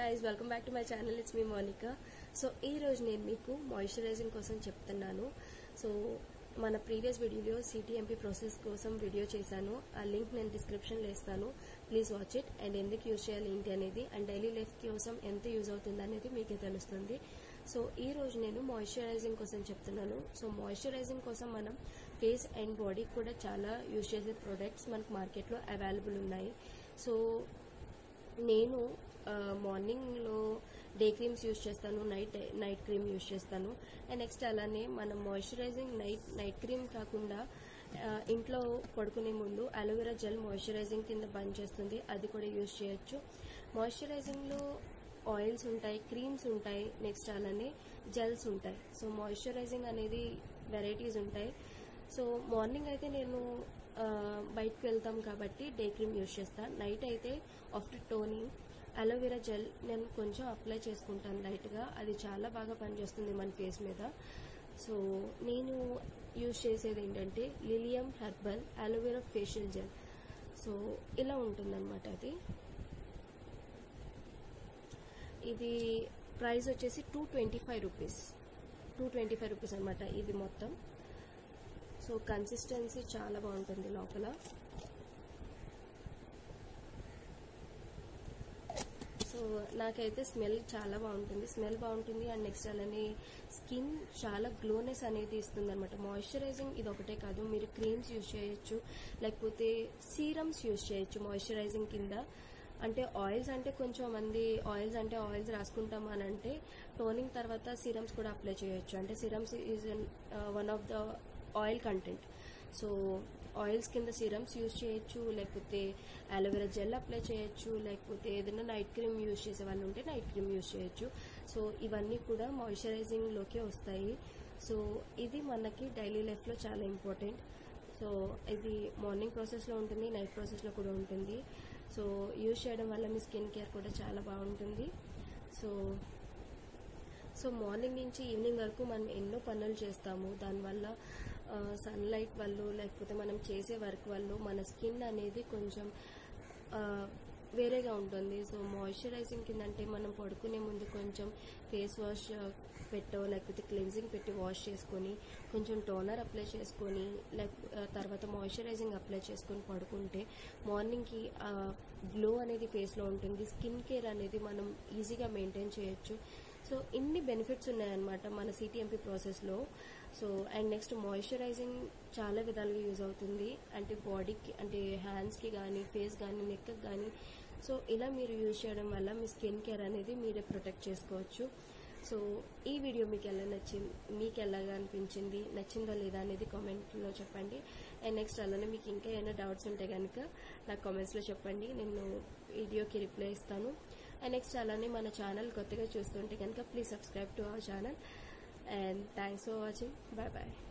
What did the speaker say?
guys welcome back to my channel it's me Monika so ఈ రోజు నేను మీకు మాయిశ్చరైజింగ్ కోసం చెప్తున్నాను సో మన ప్రీవియస్ వీడియోలో సిటీఎంపీ ప్రాసెస్ కోసం వీడియో చేశాను ఆ లింక్ నేను డిస్క్రిప్షన్లో ఇస్తాను ప్లీజ్ వాచ్ ఇట్ అండ్ ఎందుకు యూజ్ చేయాలి ఏంటి అనేది అండ్ డైలీ లైఫ్ కోసం ఎంత యూజ్ అవుతుంది అనేది మీకే తెలుస్తుంది సో ఈ రోజు నేను మాయిశ్చరైజింగ్ కోసం చెప్తున్నాను సో మాయిశ్చరైజింగ్ కోసం మనం ఫేస్ అండ్ బాడీకి కూడా చాలా యూజ్ చేసే ప్రొడక్ట్స్ మనకు మార్కెట్లో అవైలబుల్ ఉన్నాయి సో నేను మార్నింగ్లో డే క్రీమ్స్ యూజ్ చేస్తాను నైట్ నైట్ క్రీమ్ యూజ్ చేస్తాను అండ్ నెక్స్ట్ అలానే మనం మాయిశ్చరైజింగ్ నైట్ నైట్ క్రీమ్ కాకుండా ఆ, ఇంట్లో పడుకునే ముందు అలోవెరా జెల్ మాయిశ్చరైజింగ్ కింద బంద్ చేస్తుంది అది కూడా యూజ్ చేయొచ్చు మాయిశ్చరైజింగ్లో ఆయిల్స్ ఉంటాయి క్రీమ్స్ ఉంటాయి నెక్స్ట్ అలానే జెల్స్ ఉంటాయి సో మాయిశ్చరైజింగ్ అనేది వెరైటీస్ ఉంటాయి సో మార్నింగ్ అయితే నేను ఆ, బయటకు వెళ్తాం కాబట్టి డే క్రీమ్ యూజ్ చేస్తాను నైట్ అయితే ఆఫ్టర్ టోనింగ్ అలోవెరా జెల్ నేను కొంచెం అప్లై చేసుకుంటాను లైట్గా అది చాలా బాగా పనిచేస్తుంది మన ఫేస్ మీద సో నేను యూజ్ చేసేది ఏంటంటే Lilium herbal aloe vera facial gel so ఇలా ఉంటుందన్నమాట అది ఇది ప్రైస్ వచ్చేసి two twenty five rupees two twenty five rupees అనమాట ఇది మొత్తం సో కన్సిస్టెన్సీ చాలా బాగుంటుంది లోపల సో నాకైతే స్మెల్ చాలా బాగుంటుంది స్మెల్ బాగుంటుంది అండ్ నెక్స్ట్ అలానే స్కిన్ చాలా గ్లోనెస్ అనేది ఇస్తుంది అనమాట మాయిశ్చరైజింగ్ ఇది ఒకటే కాదు మీరు క్రీమ్స్ యూజ్ చేయొచ్చు లేకపోతే సీరమ్స్ యూజ్ చేయొచ్చు మాయిశ్చరైజింగ్ కింద అంటే ఆయిల్స్ అంటే కొంచెం మంది ఆయిల్స్ అంటే ఆయిల్స్ రాసుకుంటాం అని అంటే టోనింగ్ తర్వాత సీరమ్స్ కూడా అప్లై చేయొచ్చు అంటే serums is one of the oil content so oils కింద సీరమ్స్ యూజ్ చేయొచ్చు లేకపోతే అలోవెరా జెల్ అప్లై చేయొచ్చు లేకపోతే ఏదైనా నైట్ క్రీమ్ యూజ్ చేసే వాళ్ళు ఉంటే నైట్ క్రీమ్ యూజ్ చేయొచ్చు సో ఇవన్నీ కూడా మాయిశ్చరైజింగ్లోకే వస్తాయి సో ఇది మనకి డైలీ లైఫ్లో చాలా ఇంపార్టెంట్ సో ఇది మార్నింగ్ ప్రాసెస్లో ఉంటుంది నైట్ ప్రాసెస్లో కూడా ఉంటుంది సో యూజ్ చేయడం వల్ల మీ స్కిన్ కేర్ కూడా చాలా బాగుంటుంది సో సో మార్నింగ్ నుంచి ఈవినింగ్ వరకు మనం ఎన్నో పనులు చేస్తాము దానివల్ల సన్లైట్ వల్ల లేకపోతే మనం చేసే వర్క్ వల్ల మన స్కిన్ అనేది కొంచెం ఆ, వేరేగా ఉంటుంది సో మాయిశ్చరైజింగ్ కింద అంటే మనం పడుకునే ముందు కొంచెం ఫేస్ వాష్ పెట్టో లేకపోతే క్లెన్జింగ్ పెట్టి వాష్ చేసుకొని కొంచెం టోనర్ అప్లై చేసుకొని లేక ఆ, తర్వాత మాయిశ్చరైజింగ్ అప్లై చేసుకొని పడుకుంటే మార్నింగ్కి గ్లో అనేది ఫేస్లో ఉంటుంది స్కిన్ కేర్ అనేది మనం ఈజీగా మెయింటైన్ చేయొచ్చు సో ఇన్ని బెనిఫిట్స్ ఉన్నాయన్నమాట మన సిటీఎంపీ ప్రాసెస్లో సో అండ్ నెక్స్ట్ మాయిశ్చరైజింగ్ చాలా విధాలుగా యూజ్ అవుతుంది అంటే బాడీకి అంటే హ్యాండ్స్కి కానీ ఫేస్ కానీ నెక్కి కానీ సో ఇలా మీరు యూజ్ చేయడం వల్ల మీ స్కిన్ కేర్ అనేది మీరే ప్రొటెక్ట్ చేసుకోవచ్చు సో ఈ వీడియో మీకు ఎలా నచ్చింది మీకు ఎలాగా అనిపించింది నచ్చిందా లేదా అనేది కామెంట్లో చెప్పండి అండ్ నెక్స్ట్ అలానే మీకు ఇంకా ఏమైనా డౌట్స్ ఉంటే కనుక నాకు కామెంట్స్లో చెప్పండి నేను వీడియోకి రిప్లై ఇస్తాను అండ్ నెక్స్ట్ అలానే మన ఛానల్ కొత్తగా చూస్తుంటే కనుక please subscribe to our channel and thanks for watching bye bye